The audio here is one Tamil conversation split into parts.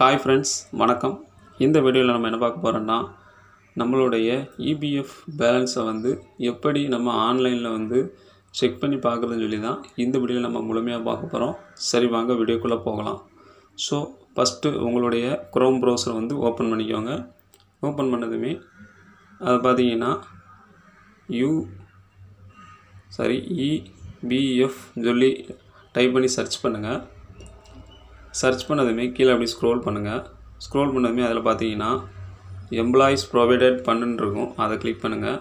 ஹாய் ஃப்ரெண்ட்ஸ் வணக்கம் இந்த வீடியோவில் நம்ம என்ன பார்க்க போகிறோம்னா நம்மளுடைய இபிஎஃப் பேலன்ஸை வந்து எப்படி நம்ம ஆன்லைனில் வந்து செக் பண்ணி பார்க்குறதுன்னு சொல்லி தான் இந்த வீடியோவில் நம்ம முழுமையாக பார்க்க போகிறோம் சரி வாங்க வீடியோக்குள்ளே போகலாம் ஸோ ஃபஸ்ட்டு உங்களுடைய குரோம் ப்ரௌசரை வந்து ஓப்பன் பண்ணிக்கோங்க ஓப்பன் பண்ணதுமே அது பார்த்தீங்கன்னா யூ சாரி இபிஎஃப் சொல்லி டைப் பண்ணி சர்ச் பண்ணுங்கள் சர்ச் பண்ணதுமே கீழே அப்படி ஸ்க்ரோல் பண்ணுங்கள் ஸ்க்ரோல் பண்ணதுமே அதில் பார்த்தீங்கன்னா எம்ப்ளாயீஸ் ப்ரொவைடட் பண்ணுன்னு இருக்கும் அதை கிளிக் பண்ணுங்கள்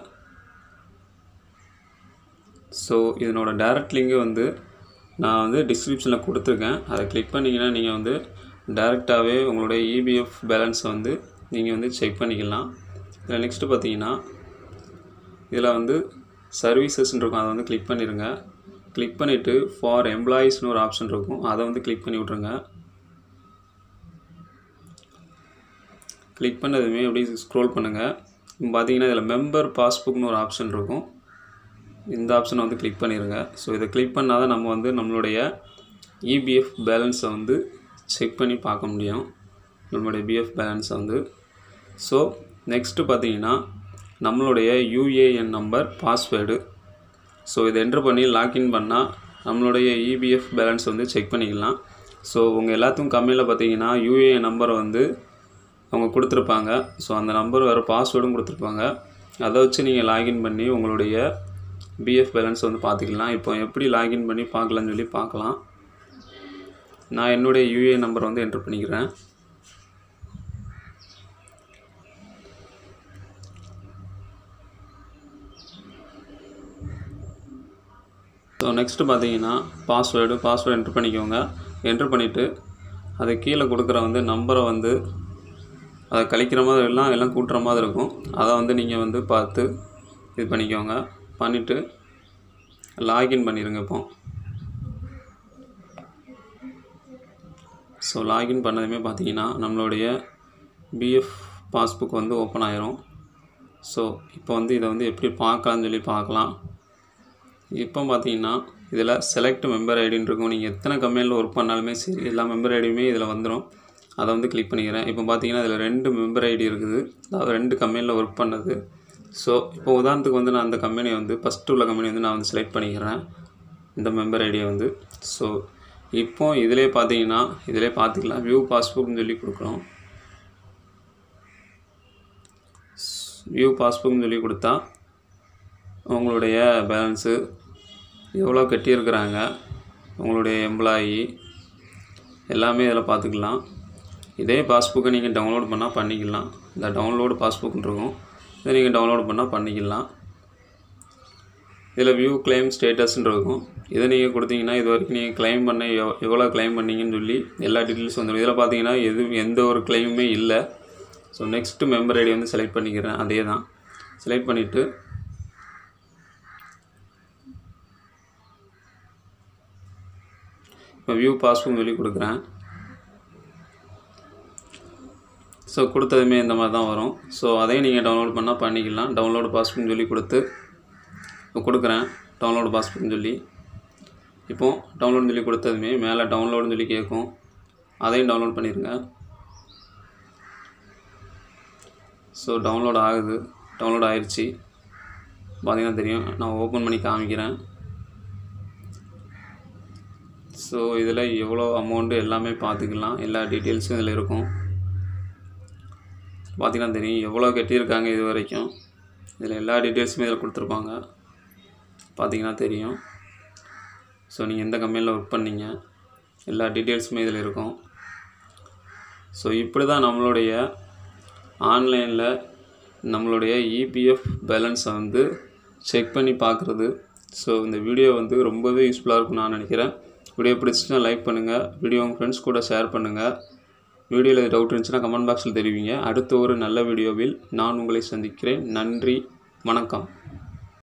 ஸோ இதனோட டைரக்ட் லிங்கு வந்து நான் வந்து டிஸ்கிரிப்ஷனில் கொடுத்துருக்கேன் அதை கிளிக் பண்ணிங்கன்னா நீங்கள் வந்து டைரெக்டாகவே உங்களுடைய இபிஎஃப் பேலன்ஸை வந்து நீங்கள் வந்து செக் பண்ணிக்கலாம் இதில் நெக்ஸ்ட்டு பார்த்தீங்கன்னா இதில் வந்து சர்வீசஸ்ன்னு இருக்கும் அதை வந்து கிளிக் பண்ணிடுங்க கிளிக் பண்ணிவிட்டு ஃபார் எம்ப்ளாயீஸ்னு ஒரு ஆப்ஷன் இருக்கும் அதை வந்து கிளிக் பண்ணி விட்ருங்க கிளிக் பண்ணதுமே அப்படியே ஸ்க்ரோல் பண்ணுங்கள் பார்த்தீங்கன்னா இதில் மெம்பர் பாஸ்புக்னு ஒரு ஆப்ஷன் இருக்கும் இந்த ஆப்ஷனை வந்து கிளிக் பண்ணிடுங்க ஸோ இதை கிளிக் பண்ணால் தான் நம்ம வந்து நம்மளுடைய இபிஎஃப் பேலன்ஸை வந்து செக் பண்ணி பார்க்க முடியும் நம்மளுடைய பிஎஃப் பேலன்ஸை வந்து ஸோ நெக்ஸ்ட்டு பார்த்தீங்கன்னா நம்மளுடைய யூஏஎன் நம்பர் பாஸ்வேர்டு ஸோ இதை என்ட்ரு பண்ணி லாக்இன் பண்ணால் நம்மளுடைய இபிஎஃப் பேலன்ஸ் வந்து செக் பண்ணிக்கலாம் ஸோ உங்கள் எல்லாத்துக்கும் கம்மியில் பார்த்தீங்கன்னா யூஏஎன் நம்பரை வந்து அவங்க கொடுத்துருப்பாங்க ஸோ அந்த நம்பர் வேறு பாஸ்வேர்டும் கொடுத்துருப்பாங்க அதை வச்சு நீங்கள் லாகின் பண்ணி உங்களுடைய பிஎஃப் பேலன்ஸ் வந்து பார்த்துக்கலாம் இப்போ எப்படி லாகின் பண்ணி பார்க்கலான்னு சொல்லி பார்க்கலாம் நான் என்னுடைய யூஏ நம்பர் வந்து என்ட்ரு பண்ணிக்கிறேன் ஸோ நெக்ஸ்ட்டு பார்த்தீங்கன்னா பாஸ்வேர்டு பாஸ்வேர்டு என்ட்ரு பண்ணிக்கோங்க என்ட்ரு பண்ணிவிட்டு அது கீழே கொடுக்குற வந்து நம்பரை வந்து அதை கழிக்கிற மாதிரி எல்லாம் எல்லாம் கூட்டுற மாதிரி இருக்கும் அதை வந்து நீங்கள் வந்து பார்த்து இது பண்ணிக்கோங்க பண்ணிவிட்டு லாகின் பண்ணிடுங்க இப்போ ஸோ லாகின் பண்ணதுமே பார்த்தீங்கன்னா நம்மளுடைய பிஎஃப் பாஸ்புக் வந்து ஓப்பன் ஆயிரும் ஸோ இப்போ வந்து இதை வந்து எப்படி பார்க்கலான்னு சொல்லி பார்க்கலாம் இப்போ பார்த்தீங்கன்னா இதில் செலக்ட் மெம்பர் ஐடின்னு இருக்கும் நீங்கள் எத்தனை கம்பெனியில் ஒர்க் பண்ணாலுமே சரி எல்லா மெம்பர் ஐடியுமே இதில் வந்துடும் அதை வந்து கிளிக் பண்ணிக்கிறேன் இப்போ பார்த்தீங்கன்னா இதில் ரெண்டு மெம்பர் ஐடி இருக்குது அதாவது ரெண்டு கம்பெனியில் ஒர்க் பண்ணது ஸோ இப்போ உதாரணத்துக்கு வந்து நான் அந்த கம்பெனியை வந்து ஃபஸ்ட்டு உள்ள கம்பெனி வந்து நான் வந்து செலக்ட் பண்ணிக்கிறேன் இந்த மெம்பர் ஐடியை வந்து ஸோ இப்போ இதிலே பார்த்தீங்கன்னா இதிலே பார்த்துக்கலாம் வியூ பாஸ்புக்னு சொல்லி கொடுக்குறோம் வியூ பாஸ்புக்னு சொல்லி கொடுத்தா உங்களுடைய பேலன்ஸு எவ்வளோ கட்டியிருக்கிறாங்க உங்களுடைய எம்ப்ளாயி எல்லாமே இதில் பார்த்துக்கலாம் இதே பாஸ்புக்கை நீங்கள் டவுன்லோட் பண்ணால் பண்ணிக்கலாம் இந்த டவுன்லோடு பாஸ்புக்னு இருக்கும் இதை நீங்கள் டவுன்லோட் பண்ணால் பண்ணிக்கலாம் இதில் வியூ கிளைம் ஸ்டேட்டஸ்ன்னு இருக்கும் இதை நீங்கள் கொடுத்தீங்கன்னா இது வரைக்கும் நீங்கள் கிளைம் பண்ண எவ் எவ்வளோ கிளைம் பண்ணீங்கன்னு சொல்லி எல்லா டீட்டெயில்ஸ் வந்துடும் இதில் பார்த்தீங்கன்னா எதுவும் எந்த ஒரு கிளைமுமே இல்லை ஸோ நெக்ஸ்ட்டு மெம்பர் ஐடி வந்து செலக்ட் பண்ணிக்கிறேன் அதே தான் செலக்ட் பண்ணிவிட்டு இப்போ வியூ பாஸ்புக் சொல்லி கொடுக்குறேன் ஸோ கொடுத்ததுமே இந்த மாதிரி தான் வரும் ஸோ அதையும் நீங்கள் டவுன்லோட் பண்ணால் பண்ணிக்கலாம் டவுன்லோடு பாஸ்புக்னு சொல்லி கொடுத்து இப்போ கொடுக்குறேன் டவுன்லோடு பாஸ்புக்னு சொல்லி இப்போது டவுன்லோட்னு சொல்லி கொடுத்ததுமே மேலே டவுன்லோடுன்னு சொல்லி கேட்கும் அதையும் டவுன்லோட் பண்ணிடுங்க ஸோ டவுன்லோட் ஆகுது டவுன்லோட் ஆயிடுச்சு பார்த்தீங்கன்னா தெரியும் நான் ஓப்பன் பண்ணி காமிக்கிறேன் ஸோ இதில் எவ்வளோ அமௌண்ட்டு எல்லாமே பார்த்துக்கலாம் எல்லா டீட்டெயில்ஸும் இதில் இருக்கும் பார்த்தீங்கன்னா தெரியும் எவ்வளோ கட்டியிருக்காங்க இது வரைக்கும் இதில் எல்லா டீட்டெயில்ஸுமே இதில் கொடுத்துருப்பாங்க பார்த்தீங்கன்னா தெரியும் ஸோ நீங்கள் எந்த கம்பெனியில் ஒர்க் பண்ணீங்க எல்லா டீட்டெயில்ஸுமே இதில் இருக்கும் ஸோ இப்படி தான் நம்மளுடைய ஆன்லைனில் நம்மளுடைய இபிஎஃப் பேலன்ஸை வந்து செக் பண்ணி பார்க்குறது ஸோ இந்த வீடியோ வந்து ரொம்பவே யூஸ்ஃபுல்லாக இருக்கும்னு நான் நினைக்கிறேன் வீடியோ பிடிச்சிச்சுன்னா லைக் பண்ணுங்கள் வீடியோ உங்கள் ஃப்ரெண்ட்ஸ் கூட ஷேர் பண்ணுங்கள் வீடியோவில் டவுட் இருந்துச்சுன்னா கமெண்ட் பாக்ஸில் தெரிவிங்க அடுத்த ஒரு நல்ல வீடியோவில் நான் உங்களை சந்திக்கிறேன் நன்றி வணக்கம்